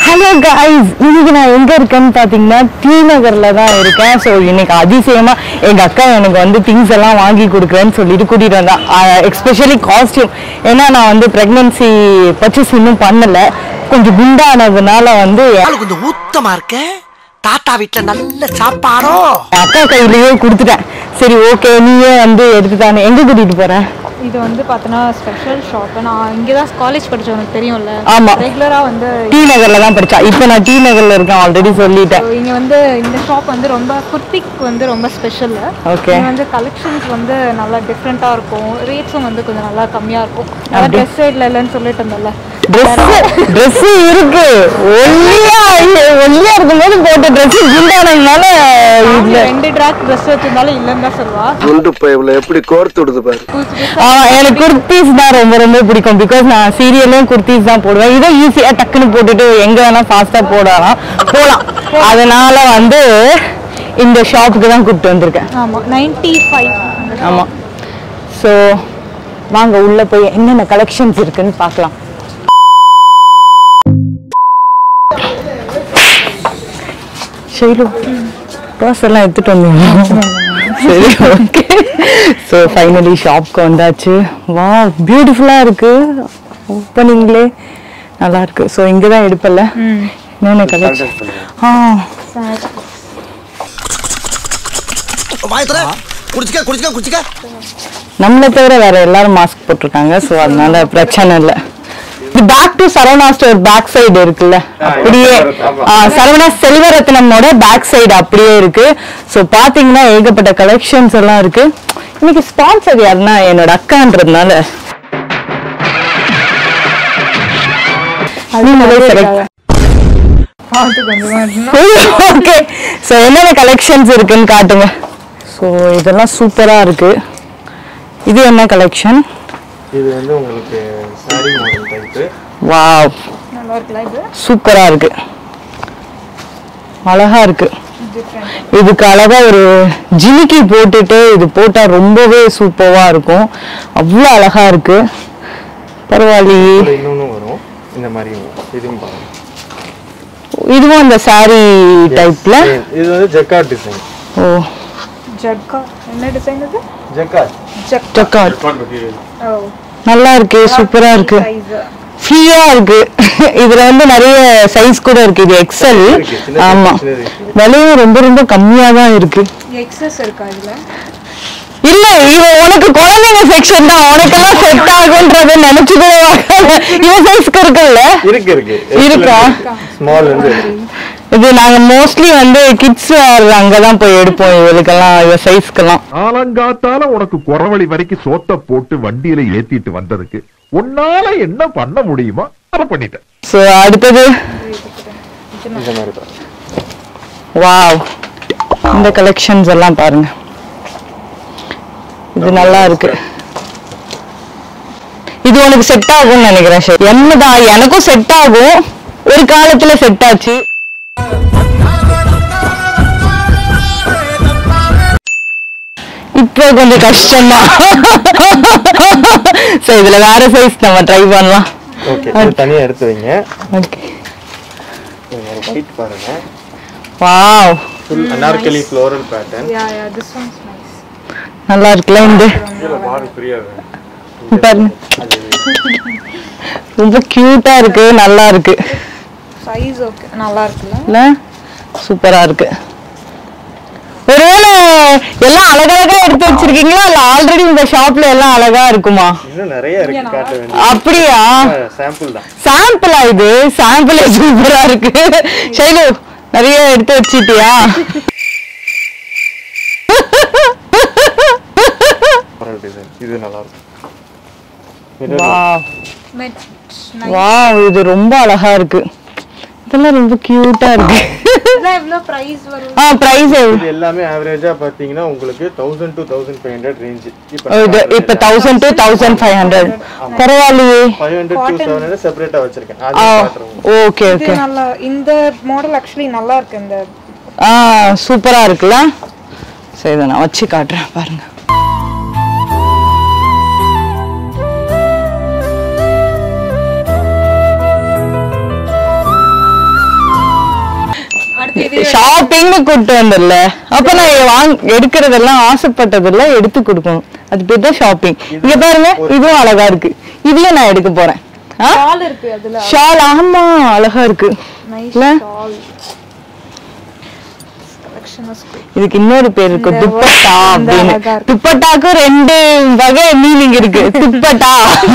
Hello guys இன்னைக்கு நான் எங்க இருக்கேன்னு பாத்தீங்கன்னா டி நகர்ல தான் இருக்கேன் ஸோ இன்னைக்கு அதிசயமா எங்க அக்கா எனக்கு வந்து திங்ஸ் எல்லாம் வாங்கி கொடுக்குறேன்னு சொல்லிட்டு கூட்டிட்டு வந்தா எக்ஸ்பெஷலி காஸ்டியூம் ஏன்னா நான் வந்து பிரெக்னன்சி பர்ச்சேஸ் இன்னும் பண்ணல கொஞ்சம் குண்டானதுனால வந்து ஆளு கொஞ்சம் ஊத்தமா இருக்க தாத்தா வீட்டுல நல்ல சாப்பாடோ என் அக்கா கையிலேயே கொடுத்துட்டேன் சரி ஓகே நீயே வந்து எடுத்துட்டானே எங்க கூட்டிட்டு போறேன் இது வந்து பார்த்தோன்னா ஸ்பெஷல் ஷாப் நான் இங்கே தான் காலேஜ் படித்தேன் உனக்கு தெரியும்ல ஆமா. ரெகுலராக வந்து டி நகர்ல தான் படிச்சா இப்போ நான் டி நகர்ல இருக்கேன் ஆல்ரெடி சொல்லிட்டேன் இங்கே வந்து இந்த ஷாப் வந்து ரொம்ப குர்த்திக்கு வந்து ரொம்ப ஸ்பெஷல் Okay. இங்கே வந்து கலெக்ஷன்ஸ் வந்து நல்லா டிஃப்ரெண்ட்டாக இருக்கும் ரேட்ஸும் வந்து கொஞ்சம் நல்லா கம்மியாக இருக்கும் நல்லா அப்படி? ட்ரெஸ் சைடில் இல்லைன்னு சொல்லிட்டு இருந்தோம்ல ட்ரெஸ் ட்ரெஸ் இருக்கு ஒல்லியா ஒல்லியா இருக்கும்போது போட்ட ட்ரெஸ் குண்டானதுனால இல்ல ரெண்டு ட்ராக் ட்ரெஸ் வச்சிருந்தாலும் இல்லைன்னு தான் சொல்லுவா குண்டு பைப்ல எப்படி கோர்த்து விடுது பாரு புதுசு புதுசா ஆ, எனக்கு குர்த்திஸ் தான் ரொம்ப ரொம்ப பிடிக்கும் பிகாஸ் நான் சீரியல்லையும் குர்த்திஸ் தான் போடுவேன் இதை ஈஸியா டக்குன்னு போட்டுட்டு எங்க வேணா ஃபாஸ்டா போடலாம் போலாம் அதனால வந்து இந்த ஷாப்புக்கு தான் கூப்பிட்டு வந்திருக்கேன் ஆமாம் நைன்ட்டி ஃபைவ் ஆமா ஸோ வாங்க உள்ள போய் என்னென்ன கலெக்ஷன்ஸ் இருக்குன்னு பார்க்கலாம் ஷைலு பர்ஸ் எல்லாம் எடுத்துட்டு வந்தீங்க சரி ஓகே ஸோ ஃபைனலி ஷாப்க்கு வந்தாச்சு வா பியூட்டிஃபுல்லாக இருக்கு ஓப்பனிங்லே நல்லா இருக்கு ஸோ இங்கே தான் எடுப்பல என்னென்ன கலெக்ஷன் ஆ வாயத்துல குடிச்சுக்க குடிச்சுக்க குடிச்சுக்க நம்மளை தவிர வேற எல்லாரும் மாஸ்க் போட்டிருக்காங்க ஸோ அதனால பிரச்சனை இல்லை இது back to Saravana store back side இருக்குல்ல அப்படியே ஆ, சரவணா செல்வரத்னமோட பேக் சைடு அப்படியே இருக்கு ஸோ பாத்தீங்கன்னா ஏகப்பட்ட கலெக்ஷன்ஸ் எல்லாம் இருக்கு இன்னைக்கு ஸ்பான்சர் யாருன்னா என்னோட அக்கான்றதுனால நீங்களே select பார்த்து கொஞ்சமாக ஓகே ஸோ என்னென்ன கலெக்ஷன்ஸ் இருக்குன்னு காட்டுங்க ஸோ இதெல்லாம் சூப்பராக இருக்கு இது என்ன கலெக்ஷன் இது வந்து உங்களுக்கு சாரி மாடல் டைப்பு வாவ் நல்லா இருக்குல்ல இது சூப்பரா இருக்கு அழகா இருக்கு இதுக்கு அழகா ஒரு ஜிமிக்கி போட்டுட்டு இது போட்டா ரொம்பவே சூப்பரா இருக்கும் அவ்வளோ அழகா இருக்கு பரவாயில்லையே இதுல இன்னொன்னு வரும் இந்த மாதிரி இதுவும் பாருங்க இதுவும் அந்த saree டைப்ல இது வந்து ஜக்கார்ட் டிசைன் ஓ ஜட்கா என்ன டிசைன் இது ஜக்கார்ட் ஜக்கார்ட் ஓ நல்லா இருக்கு சூப்பரா இருக்கு சைஸ் ஃப்ரீயா இருக்கு இதுல வந்து நிறைய சைஸ் கூட இருக்கு இது எக்ஸல் இருக்கு, சின்ன ஆமா size இருக்கு. விலையும் ரொம்ப ரொம்ப கம்மியா தான் இருக்கு எக்ஸஸ் இருக்கா இதுல இல்ல இவன் உனக்கு குழந்தைங்க செக்ஷன் தான் உனக்கெல்லாம் செட் ஆகுன்றத நினைச்சுக்கவே இவன் சைஸ்க்கு இருக்குல்ல இருக்கு இருக்கு இருக்கா? ஸ்மால் வந்து இருக்கு. இது நாங்க மோஸ்ட்லி வந்து கிட்ஸ் அங்கதான் போய் எடுப்போம் இவளுக்கெல்லாம் இவ சைஸ்க்கெல்லாம் காலங்காத்தால உனக்கு குறவழி வரைக்கும் சோத்த போட்டு வண்டியில ஏத்திட்டு வந்ததுக்கு உன்னால என்ன பண்ண முடியுமோ அதை பண்ணிட்டேன் ஸோ அடுத்தது இந்த மாதிரி பாருங்க வாவ் இந்த கலெக்ஷன்ஸ் எல்லாம் பாருங்க இது நல்லா இருக்கு இது உனக்கு செட் ஆகும்னு நினைக்கிறேன் சார் என்னதான் எனக்கும் செட் ஆகும் ஒரு காலத்துல செட் ஆச்சு இப்போ கொஞ்சம் கஷ்டமா சோ இதுல வேற சைஸ் நம்ம ட்ரை பண்ணலாம் ஓகே இது தனியா எடுத்து வைங்க ஓகே இது ஒரு ஒயிட் பாருங்க wow full anarkali floral pattern yeah yeah this one's nice நல்லா இருக்குல்ல இந்த இதுல பாடி ஃப்ரீயா பாருங்க ரொம்ப கியூட்டா இருக்கு நல்லா இருக்கு சைஸ் ஓகே நல்லா இருக்குல்ல இல்ல சூப்பரா இருக்கு ஒருவேளை எல்லாம் அழகழகா எடுத்து வச்சிருக்கீங்களா இல்ல ஆல்ரெடி இந்த ஷாப்ல எல்லாம் அழகா இருக்குமா இன்னும் நிறைய இருக்கு காட்ட வேண்டிய அப்படியா சாம்பிள் தான் சாம்பிளா இது சாம்பிளே சூப்பரா இருக்கு ஷைலு நிறைய எடுத்து வச்சிட்டியா மாடல் டிசைன் இது நல்லா இருக்கும் Mirror வாவ் மெட் வாவ் இது ரொம்ப அழகா இருக்கு இதெல்லாம் ரொம்ப கியூட்டா இருக்கு இதெல்லாம் எவ்வளோ ப்ரைஸ் வரும் ஆ பிரைஸ் இது எல்லாமே ஆவரேஜா பாத்தீங்கன்னா உங்களுக்கு thousand to thousand five hundred range இது இப்ப thousand to thousand five hundred பரவாயில்லையே five hundred to seven hundred செப்பரேட்டா வச்சிருக்கேன் ஆ அது காட்டுறேன் ஓகே இது ஓகே நல்லா இந்த மாடல் ஆக்சுவலி நல்லா இருக்கு இந்த ஆ சூப்பரா இருக்குல்ல சரி இதை நான் வச்சு காட்டுறேன் பாருங்க ஷாப்பிங்னு கூட்டு வந்தல அப்ப நான் வாங்க எடுக்கிறதெல்லாம் ஆசைப்பட்டதெல்லாம் எடுத்து கொடுக்கணும் அது பேர் தான் ஷாப்பிங் இங்க பாருங்க இதுவும் அழகா இருக்கு இதையும் நான் எடுக்க போறேன் ஷால் இருக்கு அதுல ஷால் ஆமா அழகா இருக்கு நைஸ் இல்ல? ஷால் கலெக்ஷன் இதுக்கு இன்னொரு பேர் இருக்கு இந்த துப்பட்டா work வந்து அப்படின்னு அழகா இருக்கு. துப்பட்டாக்கு ரெண்டு வகை மீனிங் இருக்கு துப்பட்டா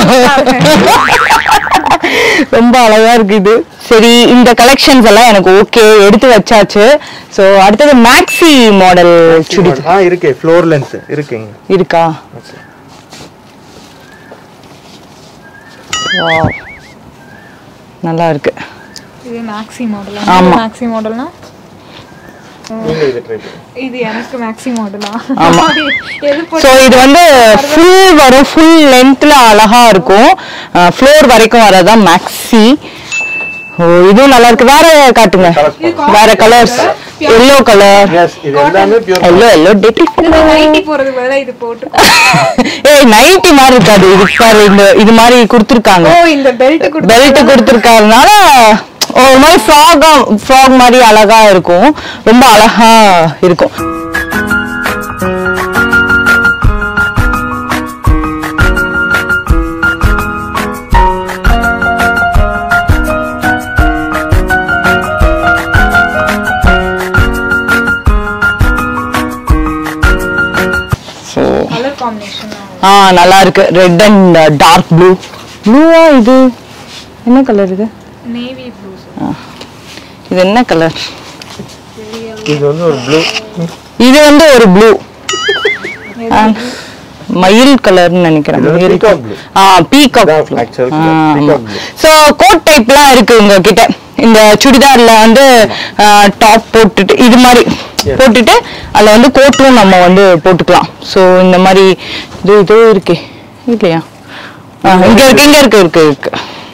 ரொம்ப அழகா இருக்கு இது சரி இந்த கலெக்ஷன்ஸ் எல்லாம் எனக்கு ஓகே எடுத்து வச்சாச்சு சோ அடுத்தது மேக்ஸி மாடல் சுடிதார் ஆ இருக்கு ஃப்ளோர் லென்த் இருக்குங்க இருக்கா Wow. நல்லா இருக்கு இது மேக்ஸி மாடலா ஆமா. மேக்ஸி மாடல்னா நீங்க இது ட்ரை பண்ணுங்க இது எனக்கு மேக்ஸி மாடலா ஆமா. எது ஸோ போட்டு இது வந்து ஃபுல் வரும் ஃபுல் லென்த்ல அழகா இருக்கும் ஃப்ளோர் வரைக்கும் வரதான் மேக்ஸி ஓ இதுவும் நல்லா இருக்கு வேற காட்டுங்க வேற கலர்ஸ் எல்லோ கலர் எஸ் இது எல்லாமே pure yellow yellow teddy nightie போறதுக்கு பதிலா இது போட்டு ஏய் நைட்டி மாதிரி இருக்காது இது பாரு இந்த இது மாதிரி கொடுத்துருக்காங்க ஓ இந்த பெல்ட் கொடுத்து பெல்ட் கொடுத்துருக்கறதுனால ஒரு மாதிரி ஃப்ராக் ஃப்ராக் மாதிரி அழகா இருக்கும் ரொம்ப அழகா இருக்கும் ஸோ கலர் காம்பினேஷன் ஆ நல்லா இருக்கு ரெட் அண்ட் டார்க் ப்ளூ ப்ளூவா இது என்ன கலர் இது நேவி ப்ளூஸ் இது என்ன கலர் இது வந்து ஒரு ப்ளூ இது வந்து ஒரு ப்ளூ மயில் கலர்னு நினைக்கிறேன் இது வந்து மயில் peacock blue. ஆ பீகாக் இதான் actual colour, peacock blue. So coat டைப்லாம் இருக்கு உங்ககிட்ட இந்த சுடிதார்ல வந்து டாப் போட்டுட்டு இது மாதிரி Yes. போட்டுட்டு அதுல வந்து கோட்டும் நம்ம வந்து போட்டுக்கலாம் ஸோ இந்த மாதிரி இது இதோ இருக்கே இல்லையா ஆ, இங்க இருக்கு இங்க இருக்கு இருக்கு இருக்கு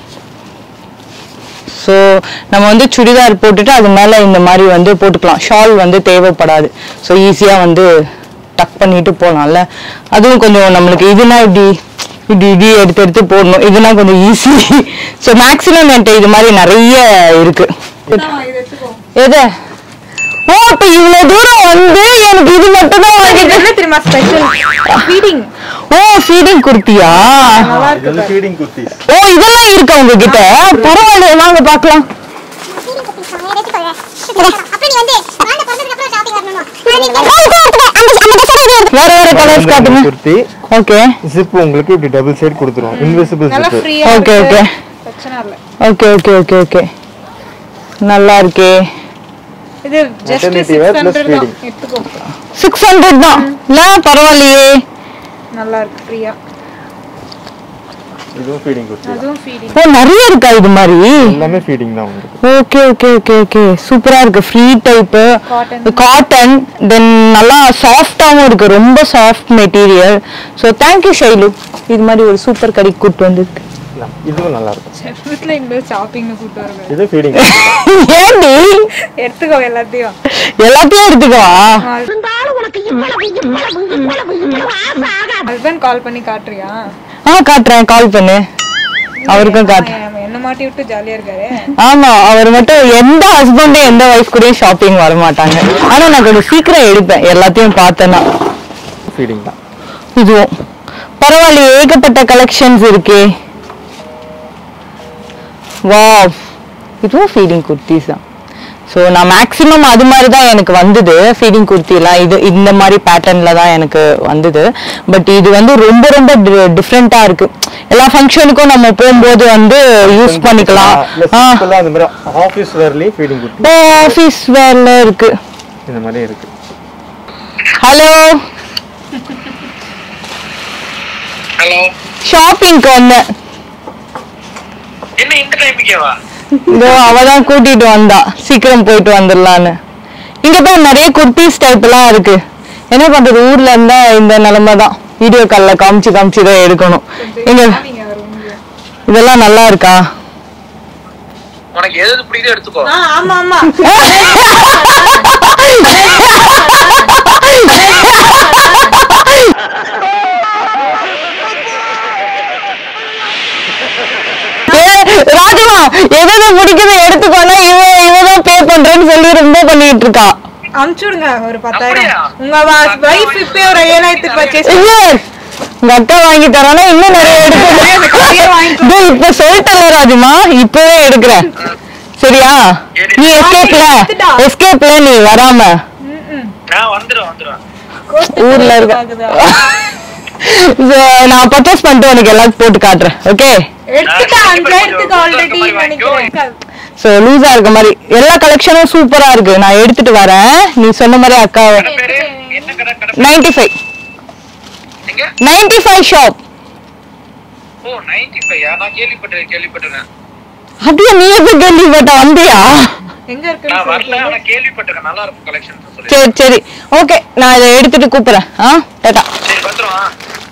ஸோ நம்ம வந்து சுடிதார் போட்டுட்டு அது மேலே இந்த மாதிரி வந்து போட்டுக்கலாம் ஷால் வந்து தேவைப்படாது ஸோ ஈஸியாக வந்து டக் பண்ணிட்டு போகலாம்ல அதுவும் கொஞ்சம் நம்மளுக்கு இதுனா இப்படி இப்படி இப்படி எடுத்து எடுத்து போடணும் இதுனா கொஞ்சம் ஈஸி ஸோ மேக்ஸிமம் என்கிட்ட இது மாதிரி நிறைய இருக்கு இது எடுத்துக்கோ எது ஓ இப்போ இவ்வளோ தூரம் வந்து எனக்கு இது மட்டும் தான் வாங்கிட்டு என்ன தெரியுமா ஸ்பெஷல் ஃபீடிங் ஓ ஃபீடிங் குர்த்தியா இது வந்து ஃபீடிங் குர்த்திஸ் ஓ இதெல்லாம் இருக்கா உங்ககிட்ட பரவாயில்ல வாங்க பார்க்கலாம் வேற வேற கலர்ஸ் காட்டுங்க குர்த்தி ஓகே ஜிப் உங்களுக்கு இப்படி டபுள் சைடு கொடுத்துரும் இன்விசிபிள் நல்லா ஜிப் ஃப்ரீயா ஓகே ஓகே பிரச்சனை இல்ல ஓகே ஓகே ஓகே ஓகே நல்லா இருக்கே இது ஜஸ்ட் Maternity wear plus 600 தான் feeding. எடுத்துக்கோ சிக்ஸ் ஹண்ட்ரட் தான் இல்ல பரவாயில்லையே நல்லா இருக்கு ஃப்ரீயா இதுவும் ஃபீடிங் குர்த்தி அதுவும் ஃபீடிங் ஓ நிறைய இருக்கா இது மாதிரி எல்லாமே ஃபீடிங் தான் உங்களுக்கு ஓகே ஓகே ஓகே ஓகே சூப்பரா இருக்கு free type Cotton. Cotton then நல்லா சாஃப்டாகவும் இருக்கு ரொம்ப soft material so thank you Shailu இது மாதிரி ஒரு சூப்பர் கடைக்கு கூட்டு வந்திருக்கு இதுவும் நல்லா இருக்கும் செஃப்ல இந்த ஷாப்பிங்னு கூட்டு வருவேன் இது ஃபீடிங் ஏண்டி எடுத்துக்கோ எல்லாத்தையும் எல்லாத்தையும் எடுத்துக்கவா ஹஸ்பண்ட் கால் பண்ணி காட்டுறியா ஆ காட்டுறேன் கால் பண்ணு அவருக்கும் காட்டுறேன் அவன் என்ன மாட்டி விட்டு ஜாலியா இருக்காரு ஆமா அவர் மட்டும் எந்த ஹஸ்பண்டும் எந்த ஒய்ஃப் கூடயும் ஷாப்பிங் வர மாட்டாங்க ஆனா நான் கொஞ்சம் சீக்கிரம் எடுப்பேன் எல்லாத்தையும் பார்த்தேன்னா ஃபீடிங் தான் இதுவும் பரவாயில்லையே ஏகப்பட்ட கலெக்ஷன்ஸ் இருக்கே வாவ் இதுவும் ஃபீடிங் குர்த்திஸ் தான் ஸோ நான் மேக்ஸிமம் அது மாதிரி தான் எனக்கு வந்தது ஃபீடிங் குர்த்திலாம் இது இந்த மாதிரி பேட்டர்னில் தான் எனக்கு வந்தது பட் இது வந்து ரொம்ப ரொம்ப டிஃப்ரெண்ட்டாக இருக்கு எல்லா ஃபங்க்ஷனுக்கும் நம்ம போகும்போது வந்து யூஸ் பண்ணிக்கலாம் ஆ சிம்பிளா அந்த மாதிரி ஆஃபீஸ் வேர்லயும் ஃபீடிங் குர்த்தி ஆஃபீஸ் வேர்ல இருக்கு இந்த மாதிரி இருக்கு ஹலோ ஹலோ ஷாப்பிங்க்கு வந்தேன் என்ன இந்த டைமுக்கேவா இதோ அவ தான் கூட்டிட்டு வந்தா சீக்கிரம் போயிட்டு வந்துடலான்னு இங்க தான் நிறைய குர்த்திஸ் டைப் எல்லாம் இருக்கு என்ன பண்றது ஊர்ல இருந்தா இந்த நிலைமை தான் வீடியோ கால்ல காமிச்சு காமிச்சு தான் எடுக்கணும் இங்க நீங்க வரும் இதெல்லாம் நல்லா இருக்கா உனக்கு எது எது பிடிக்குதோ எடுத்துக்கோ ஆமா ஆமா ஏ, ராஜமா எது எது பிடிக்குது எடுத்துக்கோனா இவ இவதான் பே பண்றேன்னு சொல்லி ரொம்ப பண்ணி வாங்கிட்டு இருக்கா அனுப்பிச்சுடுங்க ஒரு பத்தாயிரம் அப்படியா? உங்க வைஃப் இப்பயே ஒரு ஏழாயிரத்துக்கு பர்ச்சேஸ் இல்ல உங்க அக்கா வாங்கி தரானா இன்னும் நிறைய எடுக்கணும் இதோ இப்ப சொல்லிட்டல ராஜுமா இப்பவே எடுக்கிறேன் சரியா நீ எஸ்கேப்ல எஸ்கேப்ல நீ வராம நான் வந்துடும் வந்துடும் ஊர்ல இருக்க So, நான் பர்ச்சேஸ் பண்ணிட்டு உனக்கு எல்லாத்தையும் போட்டு காட்டுறேன் ஓகே எடுத்துட்டேன் அஞ்சாயிரத்துக்கு ஆல்ரெடி நினைக்கிறேன் சோ லூசா இருக்க மாதிரி எல்லா கலெக்ஷனும் சூப்பரா இருக்கு நான் எடுத்துட்டு வரேன் நீ சொன்ன மாதிரி அக்கா பேரு என்ன கடை கடை நைன்டி ஃபைவ் எங்க ninety five shop oh ninety five நான் கேள்விப்பட்டேன் கேள்விப்பட்டிருக்கேன் அப்படியே நீ எப்ப கேள்விப்பட்ட வந்தியா எங்க இருக்கு நான் வரல ஆனா கேள்விப்பட்டிருக்கேன் நல்லா இருக்கும் கலெக்ஷன் சொல்லி சரி சரி ஓகே நான் இதை எடுத்துட்டு கூப்பிடுறேன் ஆ டாட்டா சரி வந்துடும்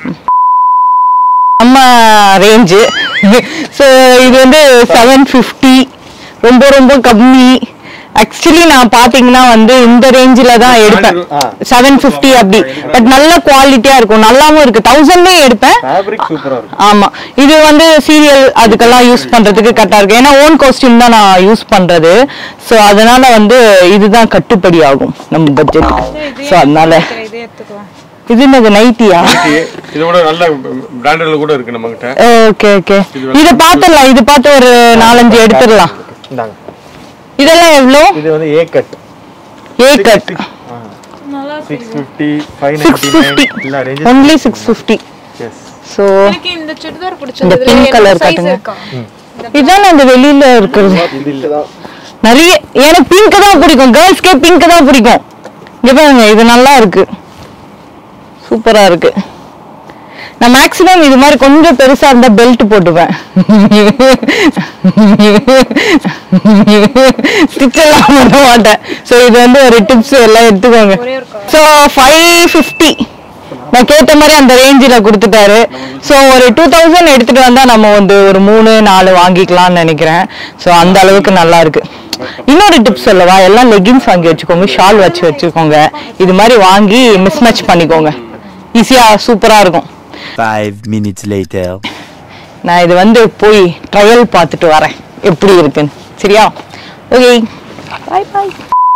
நம்ம ரேஞ்சு ஸோ இது வந்து செவன் ஃபிஃப்டி ரொம்ப ரொம்ப கம்மி ஆக்சுவலி நான் பாத்தீங்கன்னா வந்து இந்த ரேஞ்சில தான் எடுப்பேன் ஆ. செவன் ஃபிஃப்டி அப்படி பட் நல்ல குவாலிட்டியா இருக்கும் நல்லாவும் இருக்கு தௌசண்ட்லே எடுப்பேன் ஃபேப்ரிக் சூப்பரா இருக்கும் ஆமா இது வந்து சீரியல் அதுக்கெல்லாம் யூஸ் பண்றதுக்கு கரெக்டா இருக்கு ஏன்னா ஓன் காஸ்டியூம் தான் நான் யூஸ் பண்றது சோ அதனால வந்து இதுதான் கட்டுப்படி ஆகும் நம்ம பட்ஜெட் சோ அதனால இதே எடுத்துக்கலாம் இது என்னது நைட்டியா இதோட நல்ல பிராண்டட்ல கூட இருக்கு நம்ம கிட்ட ஓகே ஓகே இத பாத்துடலாம் இது பார்த்து ஒரு நாலஞ்சு எடுத்துடலாம் இந்தாங்க இதெல்லாம் எவ்வளோ இது வந்து A cut A cut six fifty five six ninety fifty nine எல்லா ranges only six fifty yes so எனக்கு இந்த சுடிதார் இந்த பிடிச்சது பிங்க் கலர் காட்டுங்க இதானே அந்த வெளியில இருக்கிறது இது இல்ல நிறைய எனக்கு பிங்க் தான் பிடிக்கும் கேர்ள்ஸ்க்கே பிங்க் தான் பிடிக்கும் இங்க பாருங்க இது நல்லா இருக்கு சூப்பரா இருக்கு நான் மேக்ஸிமம் இது மாதிரி கொஞ்சம் பெருசா இருந்தா பெல்ட் போட்டுப்பேன் ஸ்டிச் எல்லாம் பண்ண மாட்டேன் ஸோ இது வந்து ஒரு டிப்ஸ் எல்லாம் எடுத்துக்கோங்க ஸோ ஃபைவ் ஃபிஃப்டி நான் கேட்ட மாதிரி அந்த ரேஞ்சில் கொடுத்துட்டாரு ஸோ ஒரு டூ தௌசண்ட் எடுத்துட்டு வந்தா நம்ம வந்து ஒரு மூணு நாலு வாங்கிக்கலாம்னு நினைக்கிறேன் ஸோ அந்த அளவுக்கு நல்லா இருக்கு இன்னொரு டிப்ஸ் சொல்லவா எல்லாம் லெகின்ஸ் வாங்கி வச்சுக்கோங்க ஷால் வச்சு வச்சுக்கோங்க இது மாதிரி வாங்கி மிஸ் மேட்ச் பண்ணிக்கோங்க ஈஸியா சூப்பரா இருக்கும் Five minutes later. நான் இது வந்து போய் ட்ரையல் பார்த்துட்டு வரேன் எப்படி இருக்குன்னு சரியா okay bye bye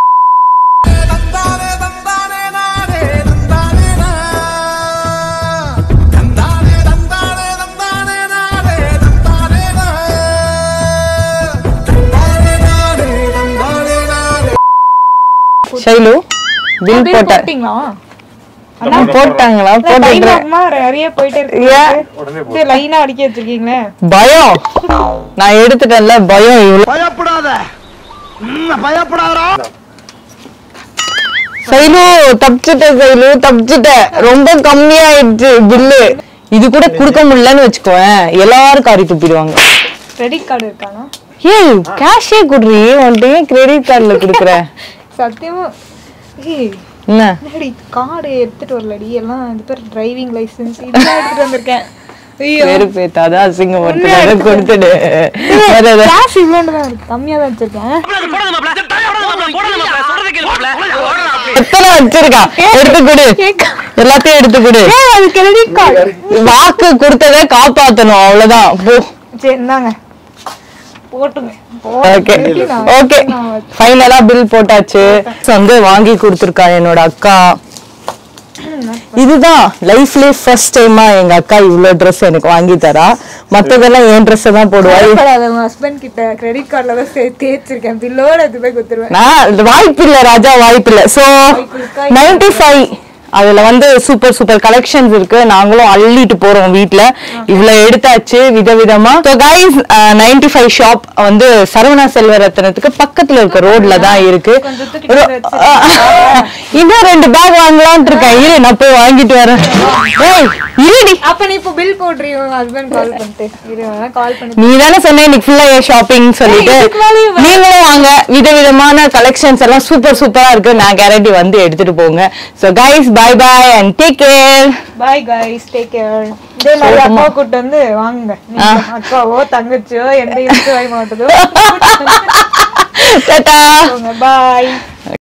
Shailu bill போட்ட போட்டீங்களா போட்டாங்களா போட்டு டைம் நிறைய போயிட்டே ஏன்? இருக்கு இது லைனா அடிக்க வச்சிருக்கீங்களே பயம் நான் எடுத்துட்டேன்ல பயம் இவ்வளவு பயப்படாத பயப்படாதா சைலு தப்பிச்சிட்டேன் சைலு தப்பிச்சிட்டேன் ரொம்ப கம்மியாயிடுச்சு பில்லு இது கூட கொடுக்க முடியலன்னு வச்சுக்கோவேன் எல்லாரும் காரி துப்பிடுவாங்க கிரெடிட் கார்டு இருக்கானா ஏய் கேஷே குடுறி உன்கிட்ட ஏன் கிரெடிட் கார்டுல குடுக்குற சத்தியமா ஏய் என்ன என்னடி கார்டு எடுத்துட்டு வரலடி எல்லாம் இது பேர் டிரைவிங் லைசென்ஸ் இதெல்லாம் எடுத்துட்டு வந்திருக்கேன் ஐயோ பேரு பேத்தாத அசிங்கப்படுத்துறத கொடுத்துடு வேற எது? கேஷ் இவ்வளோன்னு தான் இருக்கு கம்மியா தான் வச்சிருக்கேன் எத்தனை வச்சிருக்கா எடுத்து கொடு எல்லாத்தையும் எடுத்து கொடு ஏய் அது கிரெடிட் கார்டு வாக்கு கொடுத்ததை காப்பாத்தணும் அவ்வளவுதான் போ சரி இந்தாங்க போட்டுங்க ஓகே ஓகே ஃபைனலா பில் போட்டாச்சு வந்து வாங்கி கொடுத்துருக்கா என்னோட அக்கா இதுதான் லைஃப்ல ஃபர்ஸ்ட் டைமா எங்க அக்கா இவ்ளோ Dress எனக்கு வாங்கி தரா மத்ததெல்லாம் என் Dress தான் போடுவா கவலைப்படாத உங்க ஹஸ்பண்ட் கிட்ட கிரெடிட் கார்டுல தான் சே- தேய்ச்சிருக்கேன் பில்லோட எடுத்து போய் கொடுத்துருவேன் நான் வாய்ப்பு இல்ல ராஜா வாய்ப்பு இல்ல சோ நைன்டி ஃபைவ் அதுல வந்து சூப்பர் சூப்பர் கலெக்ஷன்ஸ் இருக்கு நாங்களும் அள்ளிட்டு போறோம் வீட்ல இவ்வளவு எடுத்தாச்சு விதவிதமா so guys ninety five shop வந்து சரவணா செல்வரத்னத்துக்கு பக்கத்துல இருக்க ரோட்ல தான் இருக்கு கொஞ்சம் தூக்கிட்டு ரோ- வச்சிருக்கீங்களா? இன்னும் ரெண்டு பேக் வாங்கலாம்னு இருக்கேன் இரு நான் போய் வாங்கிட்டு வரேன் ஏய், இருடி அப்ப நீ இப்போ பில் போடுறீ உங்க ஹஸ்பண்ட் கால் பண்ணிட்டு இரு கால் பண்ணி நீ தானே சொன்ன இன்னைக்கு ஃபுல்லா ஏன் ஷாப்பிங் சொல்லிட்டு ஏய், இதுக்கு மேலயும் வா. நீங்களும் வாங்க விதவிதமான கலெக்ஷன்ஸ் எல்லாம் சூப்பர் சூப்பரா இருக்கு நான் கேரண்டி வந்து எடுத்துட்டு போங்க so guys bye bye and take care bye guys take care இதே மாதிரி அக்காவை கூட்டு வந்து வாங்குங்க நீங்க அக்காவோ தங்கச்சியோ எந்த இருக்கு வாங்க மாட்டதோ டாடா பாய்